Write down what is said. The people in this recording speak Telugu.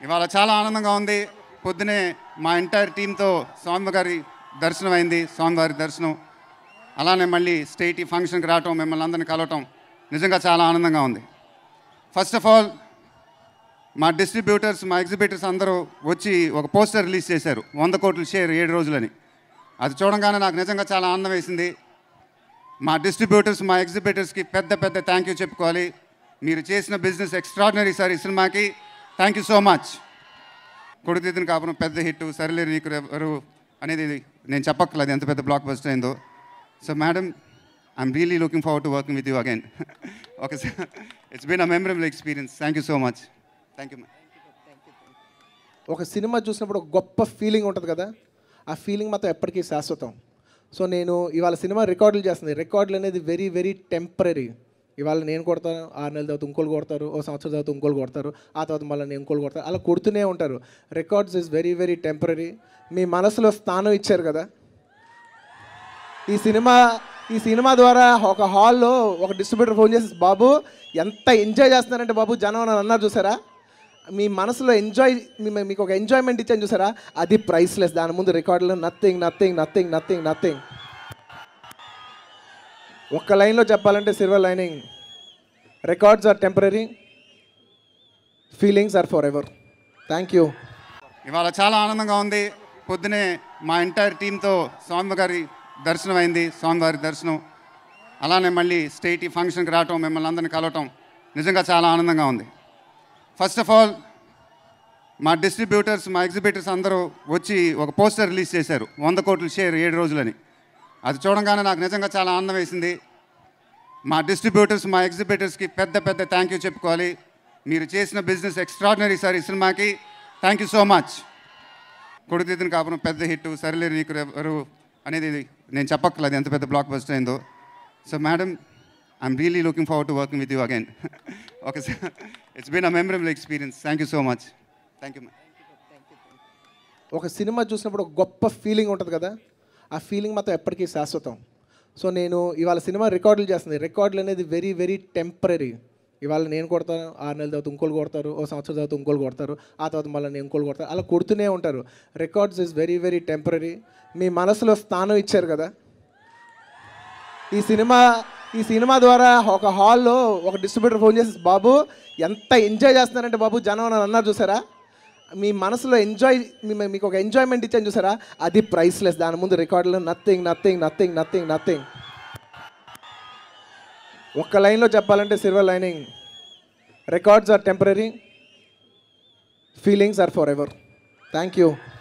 ఇవాళ చాలా ఆనందంగా ఉంది పొద్దునే మా ఎంటైర్ టీంతో స్వామివారి దర్శనం అయింది స్వామివారి దర్శనం అలానే మళ్ళీ స్టేట్ ఈ ఫంక్షన్కి రావటం మిమ్మల్ని అందరిని కలవటం నిజంగా చాలా ఆనందంగా ఉంది ఫస్ట్ ఆఫ్ ఆల్ మా డిస్ట్రిబ్యూటర్స్ మా ఎగ్జిబిటర్స్ అందరూ వచ్చి ఒక పోస్టర్ రిలీజ్ చేశారు వంద కోట్ల షేర్ ఏడు రోజులని అది చూడంగానే నాకు నిజంగా చాలా ఆనందం వేసింది మా డిస్ట్రిబ్యూటర్స్ మా ఎగ్జిబిటర్స్కి పెద్ద పెద్ద థ్యాంక్ యూ చెప్పుకోవాలి మీరు చేసిన బిజినెస్ ఎక్స్ట్రాడినరీ సార్ ఈ సినిమాకి థ్యాంక్ యూ సో మచ్ కొడుదిద్దిన కాపురం పెద్ద హిట్ సరిలేరు నీకు ఎవరు అనేది నేను చెప్పక్కర్లేదు ఎంత పెద్ద బ్లాక్ బస్టర్ అయిందో so madam I'm really looking forward to working with you again okay sir it's been a memorable experience thank you so much thank you ma'am ఒక సినిమా చూసినప్పుడు ఒక గొప్ప ఫీలింగ్ ఉంటుంది కదా ఆ ఫీలింగ్ మాత్రం ఎప్పటికీ శాశ్వతం సో నేను ఇవాళ సినిమా రికార్డులు చేస్తుంది రికార్డులు అనేది వెరీ వెరీ టెంపరీ ఇవాళ నేను కొడతాను ఆరు నెలల తర్వాత ఇంకోళ్ళు కొడతారు ఓ సంవత్సరం తర్వాత ఇంకోళ్ళు కొడతారు ఆ తర్వాత మళ్ళీ నేను ఇంకోళ్ళు కొడతారు అలా కొడుతూనే ఉంటారు records is very very temporary మీ మనసులో స్థానం ఇచ్చారు కదా ఈ సినిమా ఈ సినిమా ద్వారా ఒక హాల్లో ఒక డిస్ట్రిబ్యూటర్ ఫోన్ చేసి బాబు ఎంత ఎంజాయ్ చేస్తున్నారంటే బాబు జనం అని అన్నారు చూసారా మీ మనసులో ఎంజాయ్ మీకు ఒక ఎంజాయ్మెంట్ ఇచ్చాను చూసారా అది ప్రైస్లెస్ దాని ముందు రికార్డులో nothing nothing nothing nothing nothing ఒక్క లైన్లో చెప్పాలంటే silver lining records are temporary feelings are forever thank you ఇవాళ చాలా ఆనందంగా ఉంది పొద్దునే మా ఎంటైర్ టీంతో స్వామివారి దర్శనం అయింది స్వామివారి దర్శనం అలానే మళ్ళీ స్టేట్ ఈ ఫంక్షన్కి రావటం మిమ్మల్ని అందరిని కలవటం నిజంగా చాలా ఆనందంగా ఉంది ఫస్ట్ ఆఫ్ ఆల్ మా డిస్ట్రిబ్యూటర్స్ మా ఎగ్జిబిటర్స్ అందరూ వచ్చి ఒక పోస్టర్ రిలీజ్ చేశారు వంద కోట్ల షేర్ ఏడు రోజులని అది చూడంగానే నాకు నిజంగా చాలా ఆనందం వేసింది మా డిస్ట్రిబ్యూటర్స్ మా ఎగ్జిబిటర్స్కి పెద్ద పెద్ద థ్యాంక్ యూ చెప్పుకోవాలి మీరు చేసిన బిజినెస్ ఎక్స్ట్రాడినరీ సార్ ఈ సినిమాకి థ్యాంక్ యూ సో మచ్ కొడుదిద్దిన కాపురం పెద్ద హిట్ సరిలేరు నీకు ఎవరు అనేది నేను చెప్పక్కర్లేదు ఎంత పెద్ద బ్లాక్ బస్టర్ అయిందో so madam I'm really looking forward to working with you again okay sir it's been a memorable experience thank you so much thank you ma'am ఒక సినిమా చూసినప్పుడు ఒక గొప్ప ఫీలింగ్ ఉంటుంది కదా ఆ ఫీలింగ్ మాత్రం ఎప్పటికీ శాశ్వతం సో నేను ఇవాళ సినిమా రికార్డులు చేస్తుంది రికార్డులు అనేది వెరీ వెరీ టెంపరీ ఇవాళ నేను కొడతాను ఆరు నెలల తర్వాత ఇంకోళ్ళు కొడతారు ఓ సంవత్సరం తర్వాత ఇంకోళ్ళు కొడతారు ఆ తర్వాత మళ్ళీ నేను ఇంకోళ్ళు కొడతారు అలా కొడుతూనే ఉంటారు records is very very temporary మీ మనసులో స్థానం ఇచ్చారు కదా ఈ సినిమా ఈ సినిమా ద్వారా ఒక హాల్లో ఒక డిస్ట్రిబ్యూటర్ ఫోన్ చేసి బాబు ఎంత ఎంజాయ్ చేస్తున్నారంటే బాబు జనం అని అన్నారు చూసారా మీ మనసులో ఎంజాయ్ మీకు ఒక ఎంజాయ్మెంట్ ఇచ్చాను చూసారా అది ప్రైస్లెస్ దాని ముందు రికార్డులో nothing nothing nothing nothing nothing ఒక్క లైన్లో చెప్పాలంటే silver lining records are temporary feelings are forever thank you